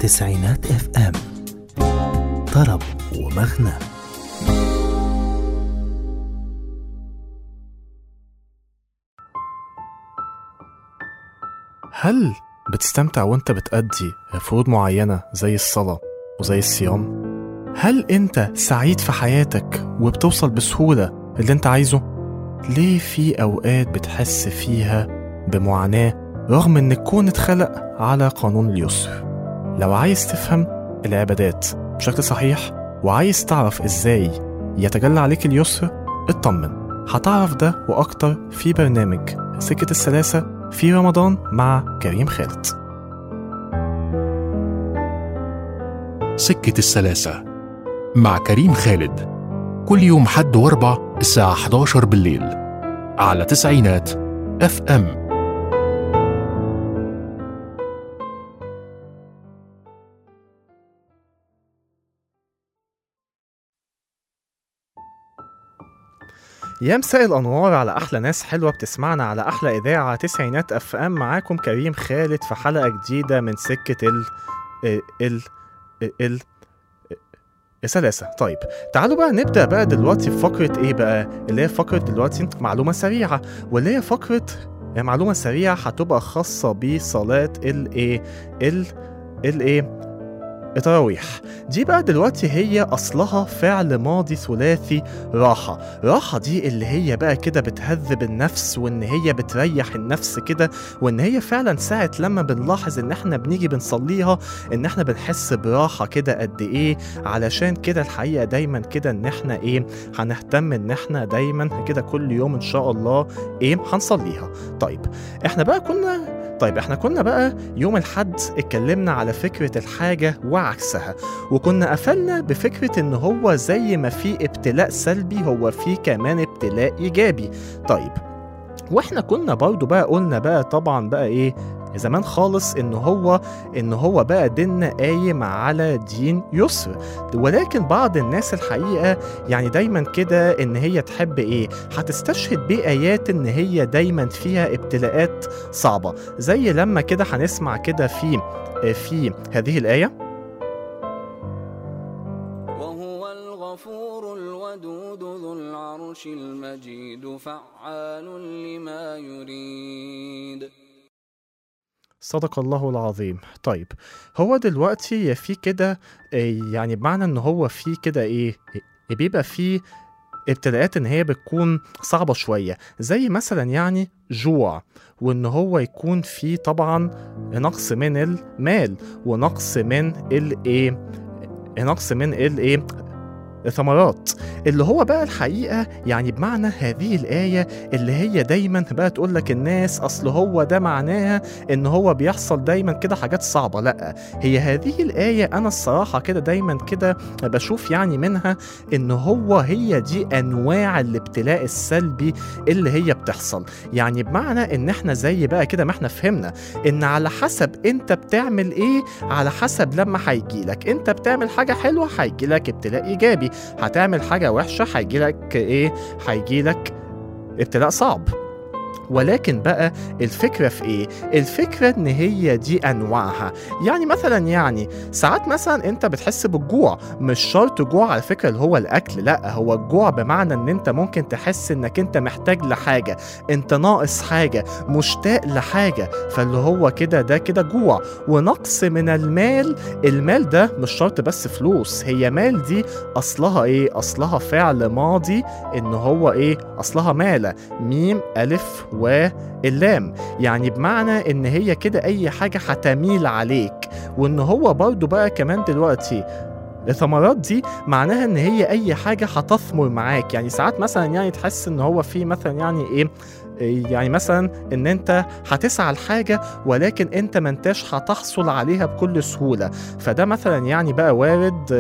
تسعينات اف ام طرب ومغنى هل بتستمتع وانت بتأدي فروض معينة زي الصلاة وزي الصيام؟ هل انت سعيد في حياتك وبتوصل بسهولة اللي انت عايزه؟ ليه في أوقات بتحس فيها بمعاناة رغم ان الكون اتخلق على قانون اليسر؟ لو عايز تفهم العبادات بشكل صحيح وعايز تعرف ازاي يتجلى عليك اليسر اطمن هتعرف ده وأكتر في برنامج سكة السلاسة في رمضان مع كريم خالد سكة السلاسة مع كريم خالد كل يوم حد واربع الساعة 11 بالليل على تسعينات اف ام يا مساء الانوار على احلى ناس حلوه بتسمعنا على احلى اذاعه تسعينات اف ام معاكم كريم خالد في حلقه جديده من سكه ال ال ال, ال... السلاسة طيب تعالوا بقى نبدأ بقى دلوقتي في فقرة ايه بقى اللي هي فقرة دلوقتي معلومة سريعة واللي هي فقرة هي معلومة سريعة هتبقى خاصة بصلاة الايه ال الايه التراويح دي بقى دلوقتي هي أصلها فعل ماضي ثلاثي راحة راحة دي اللي هي بقى كده بتهذب النفس وإن هي بتريح النفس كده وإن هي فعلا ساعة لما بنلاحظ إن إحنا بنيجي بنصليها إن إحنا بنحس براحة كده قد إيه علشان كده الحقيقة دايما كده إن إحنا إيه هنهتم إن إحنا دايما كده كل يوم إن شاء الله إيه هنصليها طيب إحنا بقى كنا طيب احنا كنا بقى يوم الحد اتكلمنا على فكرة الحاجة وعكسها وكنا قفلنا بفكرة ان هو زي ما في ابتلاء سلبي هو في كمان ابتلاء ايجابي طيب واحنا كنا برضو بقى قلنا بقى طبعا بقى ايه زمان خالص ان هو ان هو بقى ديننا قايم على دين يسر ولكن بعض الناس الحقيقه يعني دايما كده ان هي تحب ايه هتستشهد بايات ان هي دايما فيها ابتلاءات صعبه زي لما كده هنسمع كده في في هذه الايه وهو الغفور الودود ذو العرش المجيد فعال لما يريد صدق الله العظيم طيب هو دلوقتي في كده إيه، يعني بمعنى ان هو في كده ايه إيه، بيبقى في ابتلاءات ان هي بتكون صعبة شوية زي مثلا يعني جوع وان هو يكون في طبعا نقص من المال ونقص من الايه نقص من الايه ثمرات اللي هو بقى الحقيقة يعني بمعنى هذه الآية اللي هي دايما بقى تقول لك الناس أصل هو ده معناها إن هو بيحصل دايما كده حاجات صعبة لأ هي هذه الآية أنا الصراحة كده دايما كده بشوف يعني منها إن هو هي دي أنواع الابتلاء السلبي اللي هي بتحصل يعني بمعنى إن إحنا زي بقى كده ما إحنا فهمنا إن على حسب أنت بتعمل إيه على حسب لما هيجيلك أنت بتعمل حاجة حلوة هيجيلك ابتلاء إيجابي هتعمل حاجة وحشة هيجيلك إيه هيجيلك ابتلاء صعب ولكن بقى الفكرة في ايه؟ الفكرة ان هي دي انواعها يعني مثلا يعني ساعات مثلا انت بتحس بالجوع مش شرط جوع على فكرة اللي هو الاكل لا هو الجوع بمعنى ان انت ممكن تحس انك انت محتاج لحاجة انت ناقص حاجة مشتاق لحاجة فاللي هو كده ده كده جوع ونقص من المال المال ده مش شرط بس فلوس هي مال دي اصلها ايه اصلها فعل ماضي ان هو ايه اصلها مالة ميم الف واللام يعني بمعنى ان هي كده اي حاجة هتميل عليك وان هو برضو بقى كمان دلوقتي الثمرات دي معناها ان هي اي حاجه هتثمر معاك يعني ساعات مثلا يعني تحس ان هو في مثلا يعني ايه يعني مثلا ان انت هتسعى لحاجه ولكن انت ما انتش هتحصل عليها بكل سهوله فده مثلا يعني بقى وارد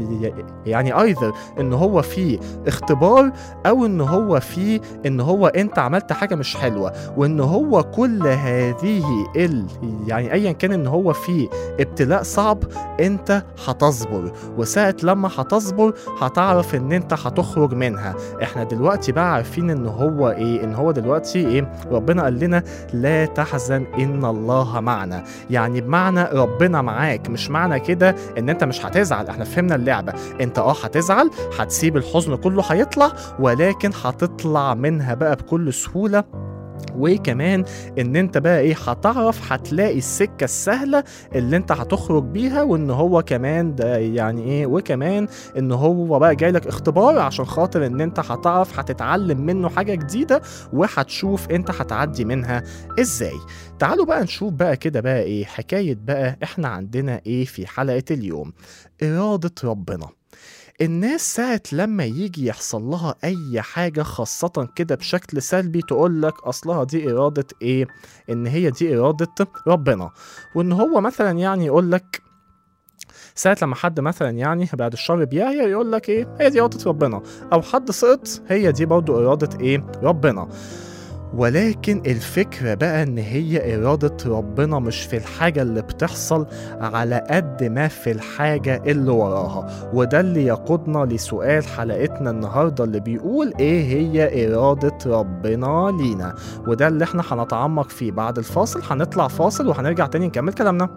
يعني ايذر ان هو في اختبار او ان هو في ان هو انت عملت حاجه مش حلوه وان هو كل هذه ال يعني ايا كان ان هو في ابتلاء صعب انت هتصبر وساعة لما هتصبر هتعرف ان انت هتخرج منها احنا دلوقتي بقى عارفين ان هو ايه ان هو دلوقتي دلوقتي ايه ربنا قال لنا لا تحزن ان الله معنا يعني بمعنى ربنا معاك مش معنى كده ان انت مش هتزعل احنا فهمنا اللعبه انت اه هتزعل هتسيب الحزن كله هيطلع ولكن هتطلع منها بقى بكل سهوله وكمان ان انت بقى ايه هتعرف هتلاقي السكه السهله اللي انت هتخرج بيها وان هو كمان ده يعني ايه وكمان ان هو بقى جاي لك اختبار عشان خاطر ان انت هتعرف هتتعلم منه حاجه جديده وهتشوف انت هتعدي منها ازاي تعالوا بقى نشوف بقى كده بقى ايه حكايه بقى احنا عندنا ايه في حلقه اليوم اراده ربنا الناس ساعة لما يجي يحصل لها أي حاجة خاصة كده بشكل سلبي تقول لك أصلها دي إرادة إيه؟ إن هي دي إرادة ربنا وإن هو مثلا يعني يقول لك ساعة لما حد مثلا يعني بعد الشر بيعيا يقول لك ايه هي دي إرادة ربنا أو حد سقط هي دي برضو إرادة ايه ربنا ولكن الفكرة بقى إن هي إرادة ربنا مش في الحاجة اللي بتحصل على قد ما في الحاجة اللي وراها وده اللي يقودنا لسؤال حلقتنا النهاردة اللي بيقول إيه هي إرادة ربنا لينا وده اللي احنا هنتعمق فيه بعد الفاصل هنطلع فاصل وهنرجع تاني نكمل كلامنا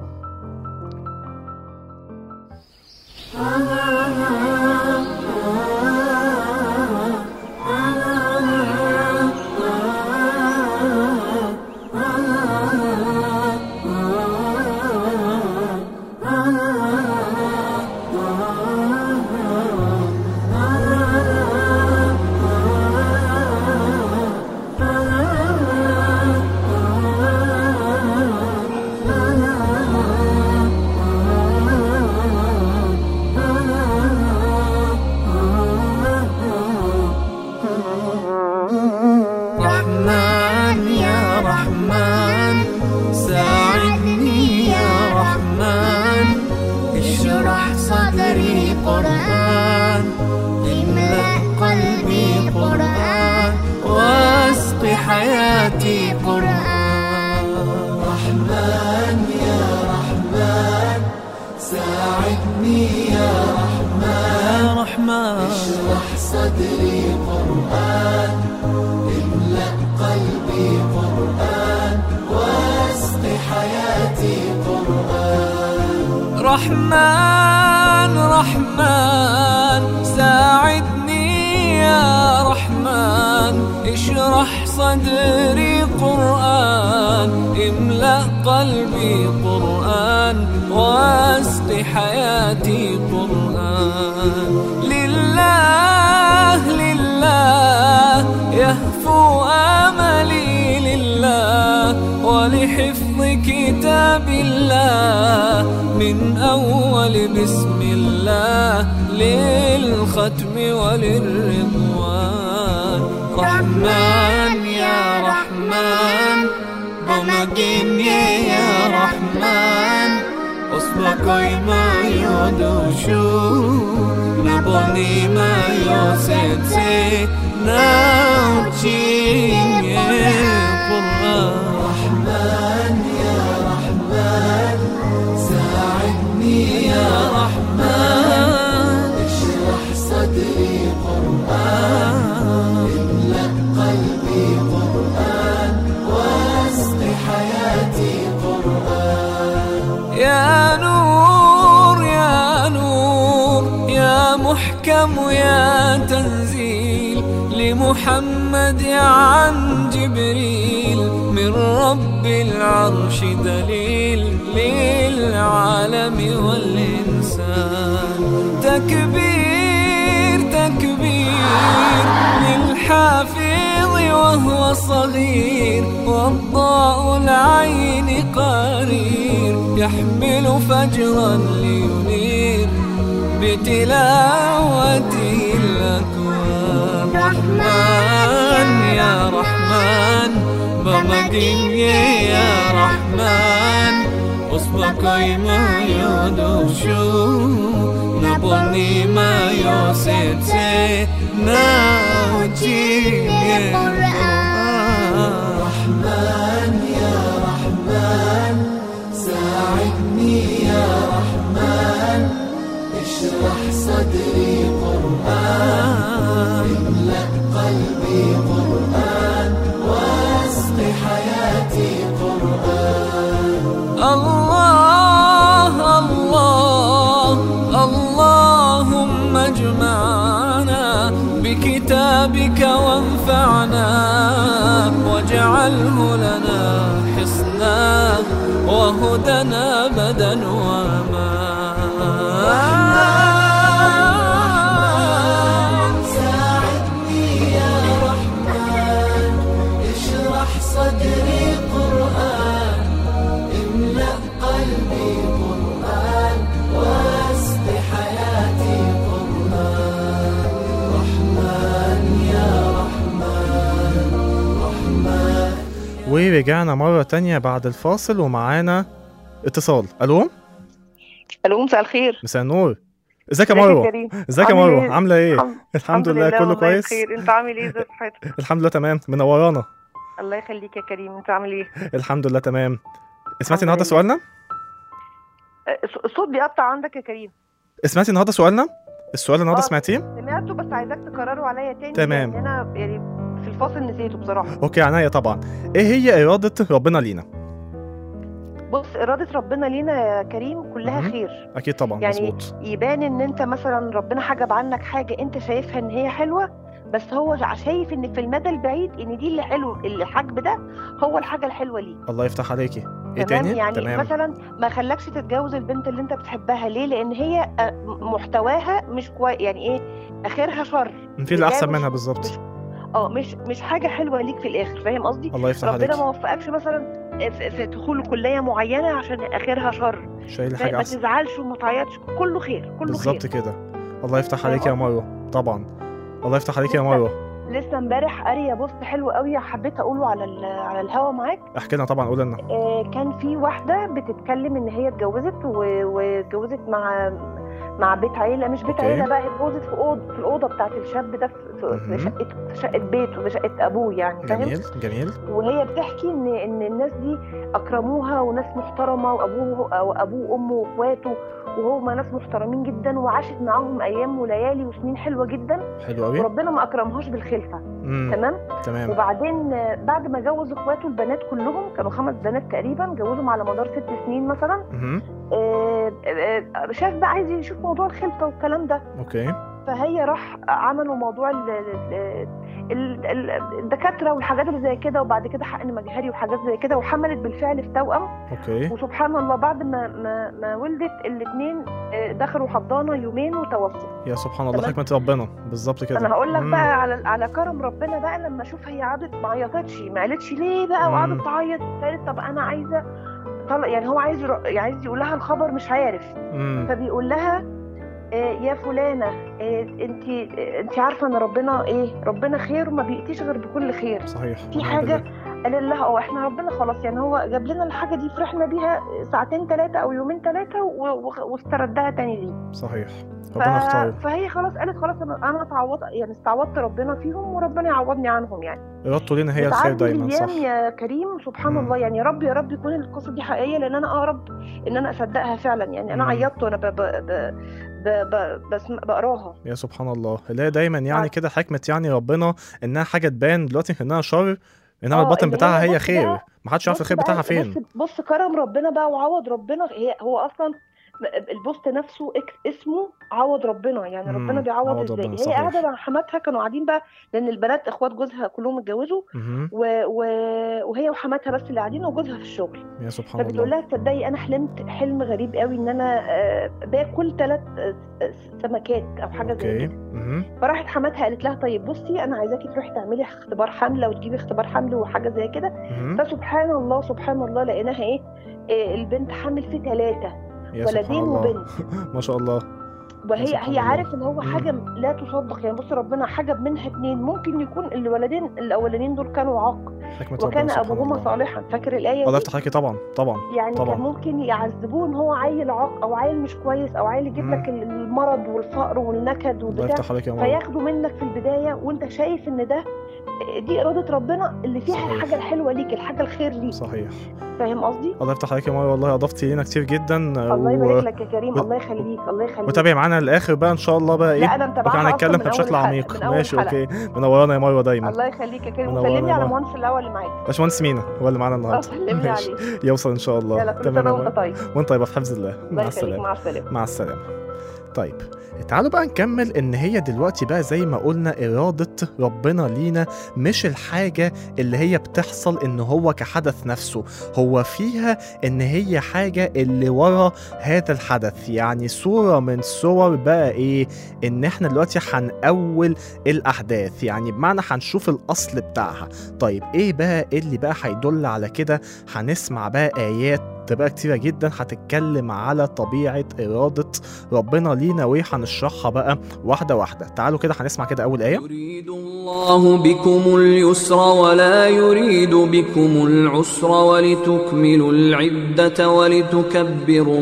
رحمن يا رحمن ساعدني يا رحمن اشرح صدري قرآن املأ قلبي قرآن واسق حياتي قرآن رحمن يا رحمن ساعدني يا رحمن يا رحمن اشرح صدري قرآن املأ قلبي قرآن واسق حياتي قرآن رحمن رحمن ساعدني يا رحمن اشرح صدري قرآن املأ قلبي قرآن واسق حياتي قرآن لله لله يهفو املي لله ولحفظ كتاب الله من اول بسم الله للختم وللرضوان رحمن يا رحمن بمجيني يا رحمن أصبحك ما يدوشو نبني ما يوسيتي نوتين يا قرآن رحمن يا رحمن ساعدني يا رحمن اشرح صدري قرآن املأ قلبي قرآن واسق حياتي قرآن يا نور يا نور يا محكم يا تنزيل لمحمد عن جبريل من رب العرش دليل للعالم والإنسان تكبير تكبير للحافظ وهو صغير والضاء العين قرير يحمل فجرا لينير بتلاوته الأكوان رحمن يا رحمن بمديني يا رحمن أصبك ما يدوشو نبني ما يوسيتي ناوتي رحمن يا رحمن ساعدني يا رحمن اشرح صدري قرآن املأ قلبي قرآن واجعله لنا حصنا وهدنا أبدا وما ساعدني يا رحمن اشرح صدري قرآن املأ قلبي قرآن واسق حياتي قرآن رحمن يا رحمن رحمن ورجعنا مرة تانية بعد الفاصل ومعانا اتصال الو الو مساء الخير مساء النور ازيك يا ازيك مروه كريم ازيك يا عامل مروه ايه؟ عامله ايه الحمد- الحمد لله كله والله كويس بخير انت عامل ايه ازاي صحتك الحمد لله تمام منورانا الله يخليك يا كريم انت عامل ايه الحمد لله تمام سمعتي الحمد النهارده لله. سؤالنا أه، الص- الصوت بيقطع عندك يا كريم سمعتي النهارده سؤالنا السؤال النهارده آه. سمعتيه سمعته بس عايزاك تكرره عليا تاني تمام. لان انا يعني في الفاصل نسيته بصراحه اوكي عناية طبعا ايه هي اراده ربنا لينا بص اراده ربنا لينا يا كريم كلها مهم. خير اكيد طبعا يعني مظبوط يبان ان انت مثلا ربنا حجب عنك حاجه انت شايفها ان هي حلوه بس هو شايف ان في المدى البعيد ان دي اللي حلو الحجب ده هو الحاجه الحلوه ليه الله يفتح عليكي ايه تمام تاني يعني تمام مثلا ما خلاكش تتجوز البنت اللي انت بتحبها ليه لان هي آه، محتواها مش كويس يعني ايه اخرها شر في اللي احسن مش- منها بالظبط اه مش مش حاجه حلوه ليك في الاخر فاهم قصدي الله يفتح ربنا عليكي ما وفقكش مثلا في, في دخول كليه معينه عشان اخرها شر شايل ما حاجه احسن تزعلش وما تعيطش كله خير كله بالظبط خير كده الله يفتح فاهم عليك يا قصدي؟ مروه طبعا الله يفتح عليك يا بص، مروه لسه امبارح قاريه بوست حلو قوي حبيت اقوله على ال- على الهوا معاك احكي لنا طبعا قول لنا آه، كان في واحدة بتتكلم ان هي اتجوزت و- واتجوزت مع مع بيت عيلة مش بيت أوكي. عيلة بقى هي اتجوزت في أوضة في الأوضة بتاعت الشاب ده في- في مهم. في شقته في شقة بيته في شقة أبوه يعني فاهم جميل جميل وهي بتحكي ان ان الناس دي اكرموها وناس محترمه وابوه أو ابوه وامه واخواته وهم ناس محترمين جدا وعاشت معاهم ايام وليالي وسنين حلوه جدا حلو قوي وربنا ما اكرمهاش بالخلفه امم تمام تمام وبعدين آه، بعد ما جوز اخواته البنات كلهم كانوا خمس بنات تقريبا جوزهم على مدار ست سنين مثلا مهم. آه، آه، آه، شاف بقى عايز يشوف موضوع الخلفه والكلام ده اوكي فهي راح عملوا موضوع ال- ال- ال- ال- الدكاتره والحاجات اللي زي كده وبعد كده حقن مجهري وحاجات زي كده وحملت بالفعل في توأم اوكي وسبحان الله بعد ما ما, ما ولدت الاثنين دخلوا حضانه يومين وتوفوا يا سبحان الله تمام. حكمة ربنا بالظبط كده انا هقول لك مم. بقى على على كرم ربنا بقى لما اشوف هي قعدت ما عيطتش ما قالتش ليه بقى مم. وقعدت تعيط قالت طب انا عايزه طلع يعني هو عايز ير- يعني عايز يقول لها الخبر مش عارف مم. فبيقول لها آه، يا فلانه انت انت عارفه ان ربنا ايه ربنا خير وما بيأتيش غير بكل خير صحيح في ونعم حاجه بالله. قال لها اه احنا ربنا خلاص يعني هو جاب لنا الحاجه دي فرحنا بيها ساعتين ثلاثه او يومين ثلاثه واستردها تاني ليه صحيح ف... ربنا اختاره فهي خلاص قالت خلاص انا انا اتعوض يعني استعوضت ربنا فيهم وربنا يعوضني عنهم يعني ارادته لينا هي الخير بتعدي دايما الايام صح يا كريم سبحان مم. الله يعني يا رب يا رب يكون القصه دي حقيقيه لان انا اقرب ان انا اصدقها فعلا يعني انا مم. عيطت وانا ب... ب... ب... ب... ب... بسم... بقراها يا سبحان الله اللي هي دايما يعني بعد- كده حكمة يعني ربنا انها حاجة تبان دلوقتي انها شر انما آه، الباطن اللي بتاعها هي هي بص خير بقى- محدش يعرف بص الخير بقى- بتاعها فين بص بص كرم ربنا بقى وعوض ربنا هي هو اصلا البوست نفسه اك- اسمه عوض ربنا يعني مم، ربنا بيعوض عوض ازاي ربنا، هي صحيح. قاعده مع حماتها كانوا قاعدين بقى لان البنات اخوات جوزها كلهم اتجوزوا مهم. و... و... وهي وحماتها بس اللي قاعدين وجوزها في الشغل يا سبحان فبتقول الله لها تصدقي انا حلمت حلم غريب قوي ان انا آه، باكل ثلاث سمكات او حاجه زي اوكي كده مهم. فراحت حماتها قالت لها طيب بصي انا عايزاكي تروحي تعملي اختبار حمل وتجيبي اختبار حمل وحاجه زي كده مهم. فسبحان الله سبحان الله لقيناها ايه إيه، البنت حامل في ثلاثة يا سبحان ولدين الله وبنت ما شاء الله وهي سبحان هي الله. عارف ان هو مم. حاجة لا تصدق يعني بص ربنا حجب منها اتنين ممكن يكون الولدين الاولانيين دول كانوا عاق حكمة وكان ربنا سبحان ابوهما الله صالحا فاكر الايه الله دي يفتح عليكي طبعا طبعا يعني طبعا. كان ممكن يعذبوه ان هو عيل عاق او عيل مش كويس او عيل يجيب مم. لك المرض والفقر والنكد الله وبتاع يفتح عليك يا ماما فياخدوا منك في البدايه وانت شايف ان ده دي اراده ربنا اللي فيها صحيح. الحاجه الحلوه ليك الحاجه الخير ليك صحيح فاهم قصدي الله يفتح عليك يا ماما والله اضفتي لينا كتير جدا الله و... يبارك لك يا كريم و- الله يخليك الله يخليك وتابعي معانا للاخر بقى ان شاء الله بقى لا ايه انا متابعاها وكان أصلاً هنتكلم من أول بشكل حلقة- عميق من أول ماشي حلقة. اوكي منورانا يا مروه دايما الله يخليك يا كريم منورنا وسلمني على يا المهندس الاول اللي معاك باشمهندس مينا هو اللي معانا اه النهارده سلمني ماشي. عليه يوصل ان شاء الله يلا كل تمام سنه يا وانت مروة. طيب وانت طيبه في حفظ الله الله مع يخليك السلامه مع السلامه مع السلامه طيب تعالوا بقى نكمل ان هي دلوقتي بقى زي ما قلنا إرادة ربنا لينا مش الحاجة اللي هي بتحصل ان هو كحدث نفسه هو فيها ان هي حاجة اللي ورا هذا الحدث يعني صورة من صور بقى ايه ان احنا دلوقتي هنأول الاحداث يعني بمعنى هنشوف الاصل بتاعها طيب ايه بقى اللي بقى هيدل على كده هنسمع بقى ايات بقى كتيرة جدا هتتكلم على طبيعة إرادة ربنا لينا وهنشرحها بقى واحدة واحدة تعالوا كده هنسمع كده أول آية يريد الله بكم اليسر ولا يريد بكم العسر ولتكملوا العدة ولتكبروا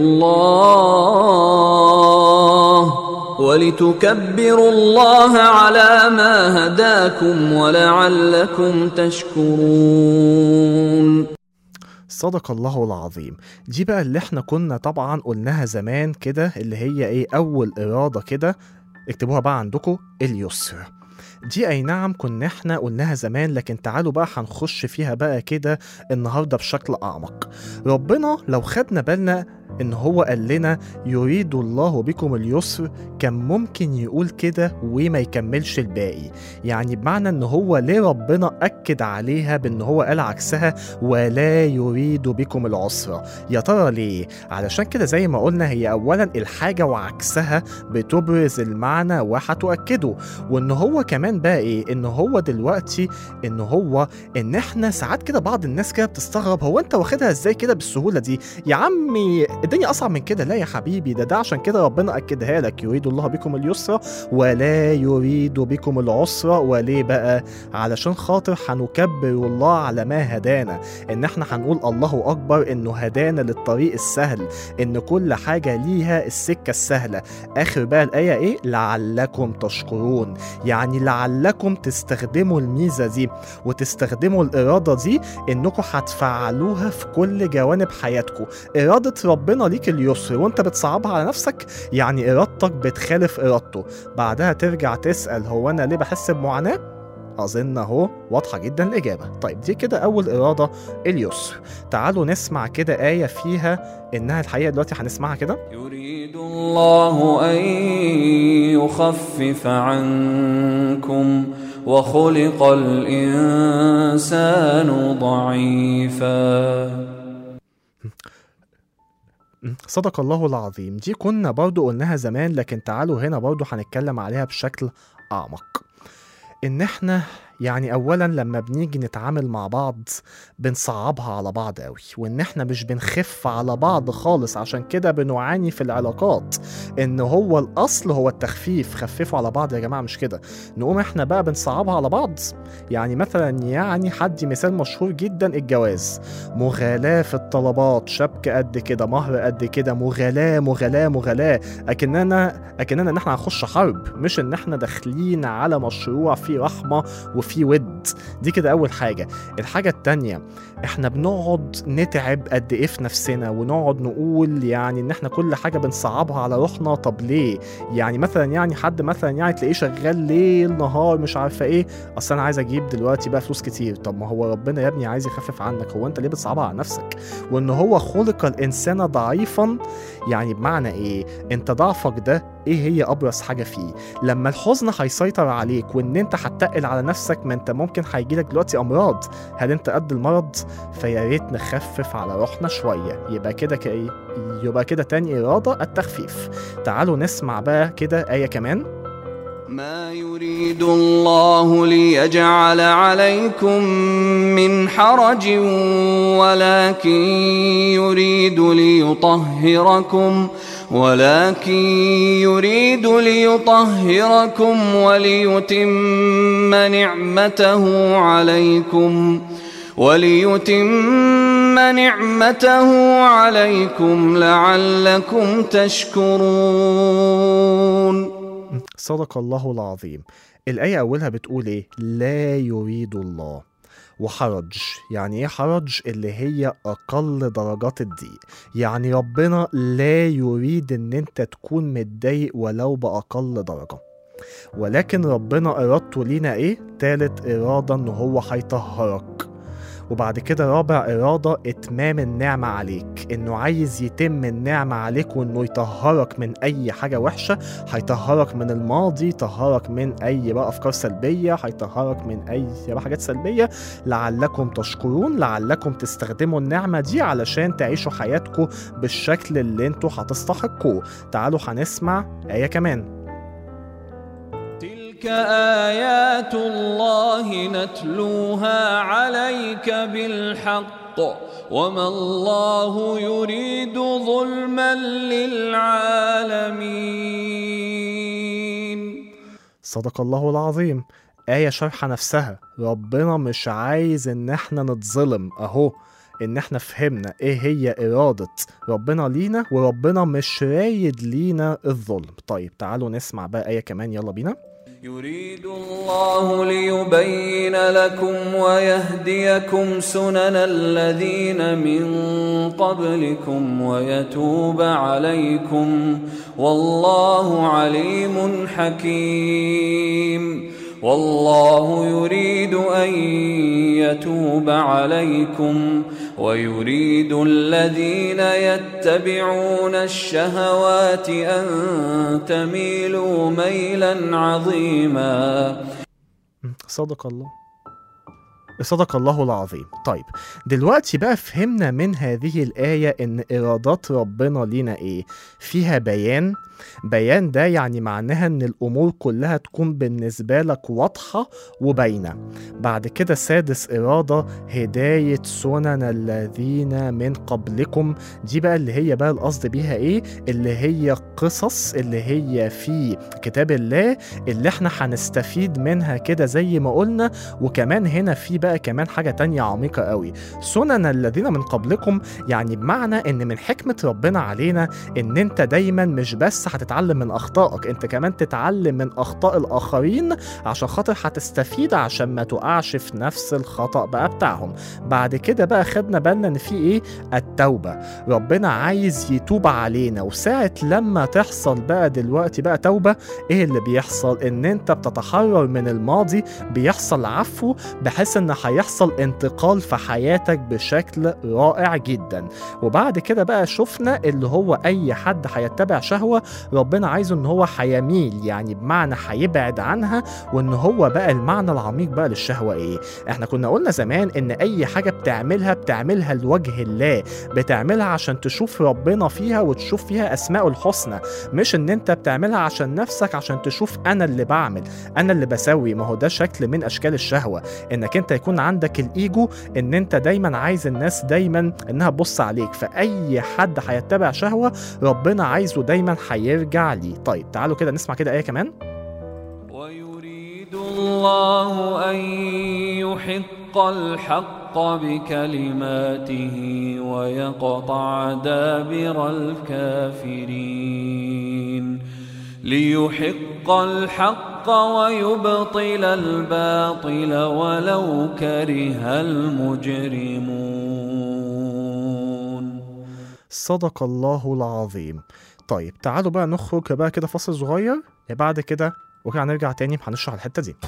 الله ولتكبروا الله على ما هداكم ولعلكم تشكرون صدق الله العظيم دي بقى اللي احنا كنا طبعا قلناها زمان كده اللي هي ايه اول ارادة كده اكتبوها بقى عندكم اليسر دي اي نعم كنا احنا قلناها زمان لكن تعالوا بقى هنخش فيها بقى كده النهارده بشكل اعمق ربنا لو خدنا بالنا ان هو قال لنا يريد الله بكم اليسر كان ممكن يقول كده وما يكملش الباقي يعني بمعنى ان هو ليه ربنا اكد عليها بان هو قال عكسها ولا يريد بكم العسر يا ترى ليه علشان كده زي ما قلنا هي اولا الحاجه وعكسها بتبرز المعنى وهتؤكده وان هو كمان بقى ايه ان هو دلوقتي ان هو ان احنا ساعات كده بعض الناس كده بتستغرب هو انت واخدها ازاي كده بالسهوله دي يا عمي الدنيا اصعب من كده لا يا حبيبي ده ده عشان كده ربنا اكدها لك يريد الله بكم اليسر ولا يريد بكم العسر وليه بقى علشان خاطر هنكبر الله على ما هدانا ان احنا هنقول الله اكبر انه هدانا للطريق السهل ان كل حاجه ليها السكه السهله اخر بقى الايه ايه لعلكم تشكرون يعني لعلكم تستخدموا الميزه دي وتستخدموا الاراده دي انكم هتفعلوها في كل جوانب حياتكم اراده ربنا ليك اليسر وانت بتصعبها على نفسك يعني ارادتك بتخالف ارادته بعدها ترجع تسال هو انا ليه بحس بمعاناه اظن اهو واضحه جدا الاجابه طيب دي كده اول اراده اليسر تعالوا نسمع كده ايه فيها انها الحقيقه دلوقتي هنسمعها كده يريد الله أن يخفف عنكم وخلق الإنسان ضعيفا صدق الله العظيم دي كنا برضو قلناها زمان لكن تعالوا هنا برضو هنتكلم عليها بشكل أعمق إن إحنا يعني أولا لما بنيجي نتعامل مع بعض بنصعبها على بعض قوي وإن إحنا مش بنخف على بعض خالص عشان كده بنعاني في العلاقات إن هو الأصل هو التخفيف خففوا على بعض يا جماعة مش كده نقوم إحنا بقى بنصعبها على بعض يعني مثلا يعني حد مثال مشهور جدا الجواز مغالاة في الطلبات شبكة قد كده مهر قد كده مغالاة مغالاة مغالاة أكننا أكننا إن إحنا هنخش حرب مش إن إحنا داخلين على مشروع فيه رحمة وفيه ود دي كده أول حاجة الحاجة التانية إحنا بنقعد نتعب قد إيه في نفسنا ونقعد نقول يعني إن إحنا كل حاجة بنصعبها على روحنا طب ليه يعني مثلا يعني حد مثلا يعني تلاقيه شغال ليل نهار مش عارفة إيه أصل أنا عايز أجيب دلوقتي بقى فلوس كتير طب ما هو ربنا يا ابني عايز يخفف عنك هو أنت ليه بتصعبها على نفسك وإن هو خلق الإنسان ضعيفا يعني بمعنى ايه انت ضعفك ده ايه هي ابرز حاجه فيه لما الحزن هيسيطر عليك وان انت هتتقل على نفسك ما انت ممكن هيجيلك دلوقتي امراض هل انت قد المرض فيا ريت نخفف على روحنا شويه يبقى كده كايه يبقى كده تاني اراده التخفيف تعالوا نسمع بقى كده ايه كمان ما يريد الله ليجعل عليكم من حرج ولكن يريد ليطهركم ولكن يريد ليطهركم وليتم نعمته عليكم وليتم نعمته عليكم لعلكم تشكرون صدق الله العظيم الآية أولها بتقول إيه؟ لا يريد الله وحرج يعني إيه حرج؟ اللي هي أقل درجات الضيق يعني ربنا لا يريد إن أنت تكون متضايق ولو بأقل درجة ولكن ربنا إرادته لينا إيه؟ تالت إرادة إن هو هيطهرك وبعد كده رابع إرادة إتمام النعمة عليك إنه عايز يتم النعمة عليك وإنه يطهرك من أي حاجة وحشة هيطهرك من الماضي يطهرك من أي بقى أفكار سلبية هيطهرك من أي بقى حاجات سلبية لعلكم تشكرون لعلكم تستخدموا النعمة دي علشان تعيشوا حياتكم بالشكل اللي انتوا هتستحقوه تعالوا هنسمع آية كمان تلك آيات الله نتلوها عليك بالحق وما الله يريد ظلما للعالمين صدق الله العظيم آية شرح نفسها ربنا مش عايز إن احنا نتظلم أهو إن احنا فهمنا إيه هي إرادة ربنا لينا وربنا مش رايد لينا الظلم طيب تعالوا نسمع بقى آية كمان يلا بينا يريد الله ليبين لكم ويهديكم سنن الذين من قبلكم ويتوب عليكم والله عليم حكيم والله يريد ان يتوب عليكم ويريد الذين يتبعون الشهوات ان تميلوا ميلا عظيما مم، صدق الله صدق الله العظيم طيب دلوقتي بقى فهمنا من هذه الآية إن إرادات ربنا لينا إيه فيها بيان بيان ده يعني معناها إن الأمور كلها تكون بالنسبة لك واضحة وباينة بعد كده سادس إرادة هداية سنن الذين من قبلكم دي بقى اللي هي بقى القصد بيها إيه اللي هي قصص اللي هي في كتاب الله اللي احنا هنستفيد منها كده زي ما قلنا وكمان هنا في بقى كمان حاجة تانية عميقة قوي سنن الذين من قبلكم يعني بمعنى ان من حكمة ربنا علينا ان انت دايما مش بس هتتعلم من اخطائك انت كمان تتعلم من اخطاء الاخرين عشان خاطر هتستفيد عشان ما تقعش في نفس الخطأ بقى بتاعهم بعد كده بقى خدنا بالنا ان في ايه التوبة ربنا عايز يتوب علينا وساعة لما تحصل بقى دلوقتي بقى توبة ايه اللي بيحصل ان انت بتتحرر من الماضي بيحصل عفو بحيث ان هيحصل انتقال في حياتك بشكل رائع جدا وبعد كده بقى شفنا اللي هو اي حد هيتبع شهوة ربنا عايزه ان هو هيميل يعني بمعنى هيبعد عنها وان هو بقى المعنى العميق بقى للشهوة ايه احنا كنا قلنا زمان ان اي حاجة بتعملها بتعملها لوجه الله بتعملها عشان تشوف ربنا فيها وتشوف فيها اسماءه الحسنى مش ان انت بتعملها عشان نفسك عشان تشوف انا اللي بعمل انا اللي بسوي ما هو ده شكل من اشكال الشهوة انك انت يكون عندك الايجو ان انت دايما عايز الناس دايما انها تبص عليك فاي حد هيتبع شهوة ربنا عايزه دايما هيرجع لي طيب تعالوا كده نسمع كده ايه كمان ويريد الله أن يحق الحق بكلماته ويقطع دابر الكافرين ليحق الحق ويبطل الباطل ولو كره المجرمون صدق الله العظيم طيب تعالوا بقى نخرج بقى كده فاصل صغير بعد كده وكده هنرجع تاني هنشرح الحتة دي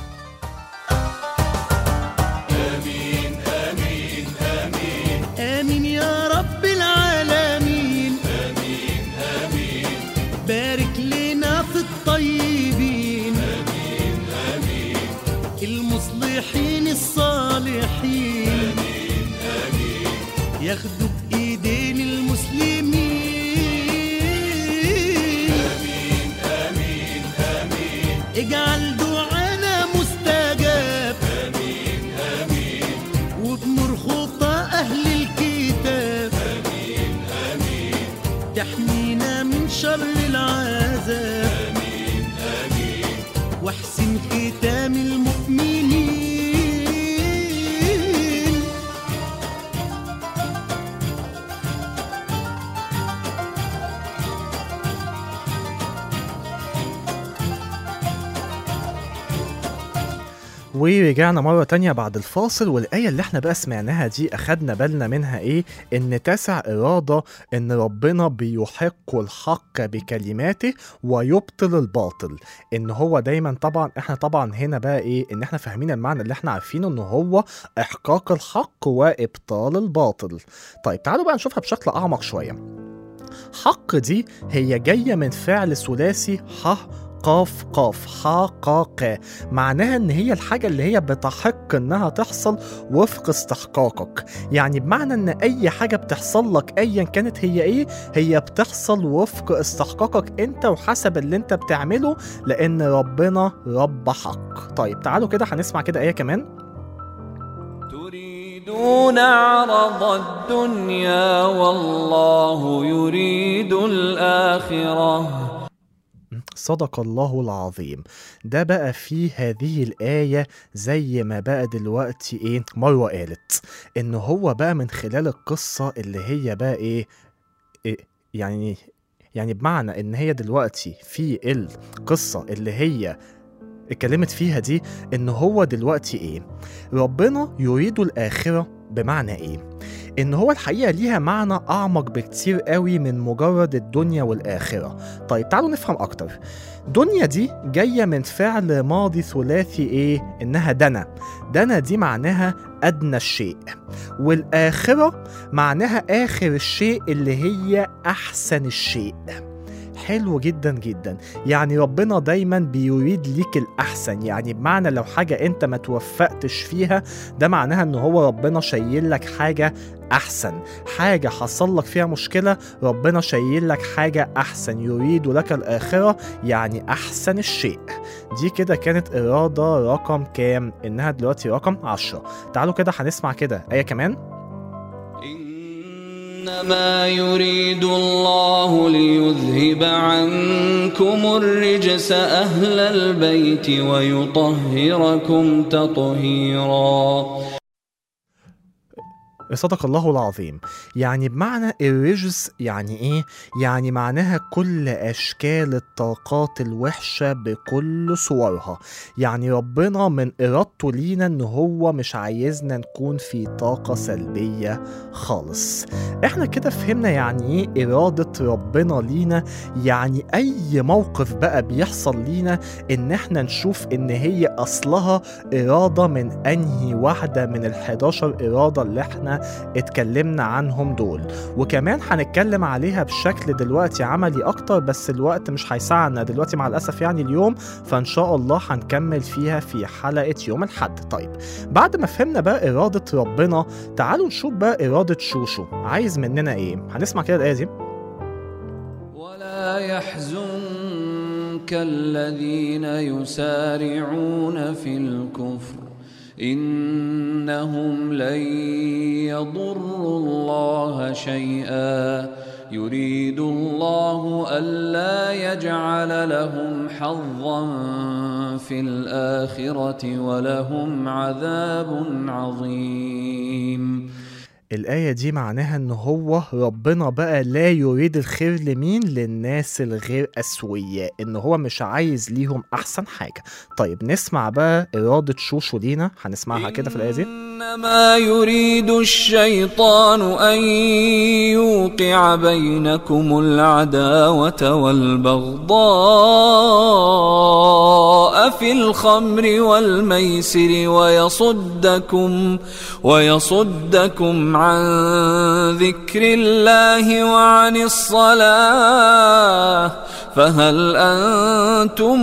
آمين يا رب العالمين آمين آمين بارك لنا في الطيبين آمين آمين المصلحين الصالحين آمين آمين ياخدوا بإيدين المسلمين آمين آمين آمين اجعل دعانا مستجاب وبنور خطى أهل الكتاب آمين آمين تحمينا من شر العذاب آمين آمين واحسن ختام المؤمنين ورجعنا مرة تانية بعد الفاصل والآية اللي احنا بقى سمعناها دي أخدنا بالنا منها إيه؟ إن تسع إرادة إن ربنا بيحق الحق بكلماته ويبطل الباطل إن هو دايما طبعا احنا طبعا هنا بقى إيه؟ إن احنا فاهمين المعنى اللي احنا عارفينه إن هو إحقاق الحق وإبطال الباطل طيب تعالوا بقى نشوفها بشكل أعمق شوية حق دي هي جاية من فعل ثلاثي ح قاف قاف ح قا ق معناها ان هي الحاجة اللي هي بتحق انها تحصل وفق استحقاقك يعني بمعنى ان اي حاجة بتحصل لك ايا كانت هي ايه هي بتحصل وفق استحقاقك انت وحسب اللي انت بتعمله لان ربنا رب حق طيب تعالوا كده هنسمع كده ايه كمان تريدون عرض الدنيا والله يريد الآخرة صدق الله العظيم ده بقى في هذه الآية زي ما بقى دلوقتي إيه مروة قالت إن هو بقى من خلال القصة اللي هي بقى إيه, إيه يعني يعني بمعنى إن هي دلوقتي في القصة اللي هي اتكلمت فيها دي إن هو دلوقتي إيه ربنا يريد الآخرة بمعنى إيه إن هو الحقيقة ليها معنى أعمق بكتير قوي من مجرد الدنيا والآخرة طيب تعالوا نفهم أكتر دنيا دي جاية من فعل ماضي ثلاثي إيه؟ إنها دنا دنا دي معناها أدنى الشيء والآخرة معناها آخر الشيء اللي هي أحسن الشيء حلو جدا جدا يعني ربنا دايما بيريد ليك الأحسن يعني بمعنى لو حاجة أنت ما توفقتش فيها ده معناها إن هو ربنا شايل لك حاجة أحسن حاجة حصل لك فيها مشكلة ربنا شايل لك حاجة أحسن يريد لك الآخرة يعني أحسن الشيء دي كده كانت إرادة رقم كام إنها دلوقتي رقم عشرة تعالوا كده هنسمع كده آية كمان إنما يريد الله ليذهب عنكم الرجس أهل البيت ويطهركم تطهيرا صدق الله العظيم يعني بمعنى الرجس يعني ايه يعني معناها كل اشكال الطاقات الوحشه بكل صورها يعني ربنا من ارادته لينا ان هو مش عايزنا نكون في طاقه سلبيه خالص احنا كده فهمنا يعني ايه اراده ربنا لينا يعني اي موقف بقى بيحصل لينا ان احنا نشوف ان هي اصلها اراده من انهي واحده من ال 11 اراده اللي احنا اتكلمنا عنهم دول وكمان هنتكلم عليها بشكل دلوقتي عملي اكتر بس الوقت مش هيساعدنا دلوقتي مع الاسف يعني اليوم فان شاء الله هنكمل فيها في حلقه يوم الاحد طيب بعد ما فهمنا بقى اراده ربنا تعالوا نشوف بقى اراده شوشو عايز مننا ايه هنسمع كده الايه دي ولا يحزنك الذين يسارعون في الكفر إنهم لن يضروا الله شيئا يريد الله ألا يجعل لهم حظا في الآخرة ولهم عذاب عظيم الآية دي معناها إن هو ربنا بقى لا يريد الخير لمين للناس الغير أسوياء إن هو مش عايز ليهم أحسن حاجة طيب نسمع بقى إرادة شوشو لينا هنسمعها كده في الآية دي إنما يريد الشيطان أن يوقع بينكم العداوة والبغضاء في الخمر والميسر ويصدكم ويصدكم عن ذكر الله وعن الصلاة فهل أنتم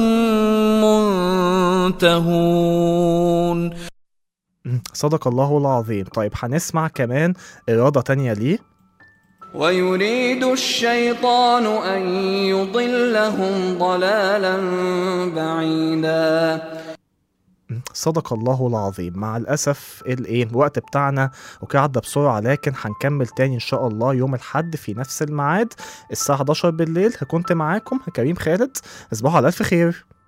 منتهون صدق الله العظيم طيب هنسمع كمان إرادة تانية ليه ويريد الشيطان أن يضلهم ضلالا بعيدا صدق الله العظيم مع الأسف الإيه الوقت بتاعنا وكده عدى بسرعة لكن هنكمل تاني إن شاء الله يوم الحد في نفس الميعاد الساعة 11 بالليل كنت معاكم كريم خالد تصبحوا على ألف خير